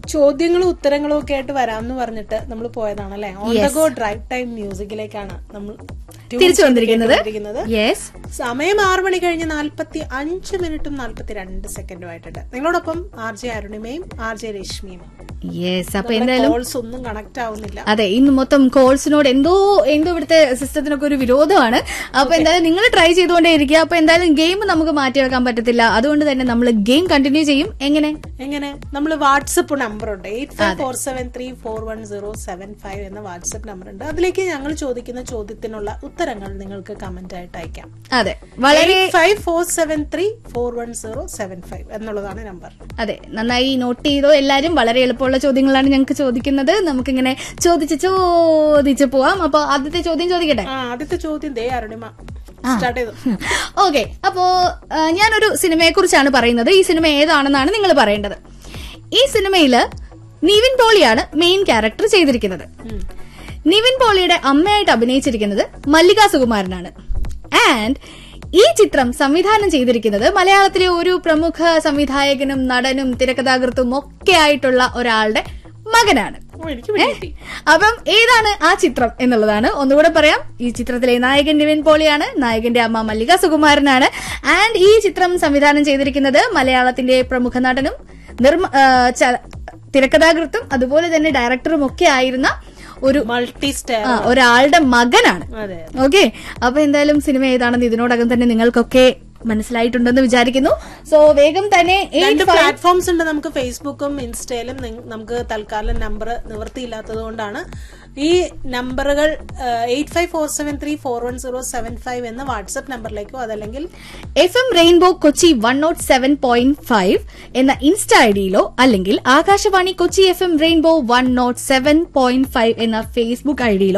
ചോദ്യങ്ങളും ഉത്തരങ്ങളും ഒക്കെ ആയിട്ട് വരാമെന്ന് പറഞ്ഞിട്ട് നമ്മൾ പോയതാണ് അല്ലെ on the go drive time മ്യൂസിക്കിലേക്കാണ് നമ്മൾ tune തിരിച്ചു ചെയ്ത് വന്നിരിക്കുന്നത് കേട്ടുകൊണ്ടിരിക്കുന്നത്. യെസ് സമയം ആറ് മണി കഴിഞ്ഞ് നാൽപ്പത്തി അഞ്ച് മിനിറ്റും നാൽപ്പത്തി രണ്ട് സെക്കൻഡും ആയിട്ടുണ്ട് നിങ്ങളോടൊപ്പം ആർ ജെ അരുണിമയും ആർ ജെ രശ്മിയും യെസ് അപ്പൊ എന്തായാലും കോൾസ് ഒന്നും കണക്ട് ആവുന്നില്ല അതെ ഇന്ന് മൊത്തം കോൾസിനോട് എന്തോ എന്തോ ഇവിടുത്തെ സിസ്റ്റത്തിനൊക്കെ ഒരു വിരോധമാണ് അപ്പൊ എന്തായാലും നിങ്ങൾ ട്രൈ ചെയ്തുകൊണ്ടേ ഇരിക്കുക അപ്പൊ എന്തായാലും ഗെയിം നമുക്ക് മാറ്റിവെക്കാൻ പറ്റത്തില്ല അതുകൊണ്ട് തന്നെ നമ്മൾ ഗെയിം കണ്ടിന്യൂ ചെയ്യും എങ്ങനെ എങ്ങനെ നമ്മൾ വാട്സപ്പ് നമ്പർ ഉണ്ട് eight five four seven three four one zero seven five എന്ന വാട്സപ്പ് നമ്പർ ഉണ്ട് അതിലേക്ക് ഞങ്ങൾ ചോദിക്കുന്ന ചോദ്യത്തിനുള്ള ഉത്തരങ്ങൾ നിങ്ങൾക്ക് കമന്റ് ആയിട്ട് അയക്കാം അതെ വളരെ five four seven three four one zero seven five എന്നുള്ളതാണ് നമ്പർ അതെ നന്നായി നോട്ട് ചെയ്തോ എല്ലാരും വളരെ എളുപ്പമുള്ള ചോദ്യങ്ങളാണ് ഞങ്ങൾക്ക് ചോദിക്കുന്നത് നമുക്കിങ്ങനെ ചോദിച്ച് ചോദിച്ച് പോവാം അപ്പൊ ആദ്യത്തെ ചോദ്യം ചോദിക്കട്ടെ ആ ആദ്യത്തെ ചോദ്യം ദേ അരുണിമ സ്റ്റാർട്ട് ചെയ്തു ഓക്കെ അപ്പോ ആ, ഞാനൊരു സിനിമയെ കുറിച്ചാണ് പറയുന്നത് ഈ സിനിമ ഏതാണെന്നാണ് നിങ്ങൾ പറയേണ്ടത് ഈ സിനിമയില് നിവിൻ പോളിയാണ് മെയിൻ ക്യാരക്ടർ ചെയ്തിരിക്കുന്നത് നിവിൻ പോളിയുടെ അമ്മയായിട്ട് അഭിനയിച്ചിരിക്കുന്നത് മല്ലിക സുകുമാരനാണ് ആൻഡ് ഈ ചിത്രം സംവിധാനം ചെയ്തിരിക്കുന്നത് മലയാളത്തിലെ ഒരു പ്രമുഖ സംവിധായകനും നടനും തിരക്കഥാകൃത്തും ഒക്കെ ആയിട്ടുള്ള ഒരാളുടെ മകനാണ് ഓ എനിക്ക് പിടി അപ്പം ഏതാണ് ആ ചിത്രം എന്നുള്ളതാണ് ഒന്നുകൂടെ പറയാം ഈ ചിത്രത്തിലെ നായകൻ നിവിൻ പോളിയാണ് നായകന്റെ അമ്മ മല്ലിക സുകുമാരനാണ് ആൻഡ് ഈ ചിത്രം സംവിധാനം ചെയ്തിരിക്കുന്നത് മലയാളത്തിന്റെ പ്രമുഖ നടനും നിർമ്മ ആ, ച- തിരക്കഥാകൃത്തും അതുപോലെ തന്നെ ഡയറക്ടറും ഒക്കെ ആയിരുന്ന ഒരു മൾട്ടി സ്റ്റാർ ആ, ഒരാളുടെ മകനാണ് അതെ ഓക്കെ അപ്പൊ എന്തായാലും സിനിമ ഏതാണെന്ന് ഇതിനോടകം തന്നെ നിങ്ങൾക്കൊക്കെ മനസ്സിലായിട്ടുണ്ടെന്ന് വിചാരിക്കുന്നു സോ വേഗം തന്നെ രണ്ട് 85 പ്ലാറ്റ്ഫോംസ് ഉണ്ട് നമുക്ക് ഫേസ്ബുക്കും ഇൻസ്റ്റയിലും നിങ്ങ- നമുക്ക് തൽക്കാലം നമ്പർ നിവർത്തിയില്ലാത്തത് കൊണ്ടാണ് ഈ നമ്പറുകൾ eight five four seven three four one zero seven five എന്ന വാട്സ്ആപ്പ് നമ്പറിലേക്കോ അതല്ലെങ്കിൽ F M rainbow Kochi one nought seven point five എന്ന ഇൻസ്റ്റ ഐ ഡിയിലോ അല്ലെങ്കിൽ Akashvani Kochi F M rainbow one nought seven point five എന്ന ഫേസ്ബുക്ക് ഐ ഡിയിലോ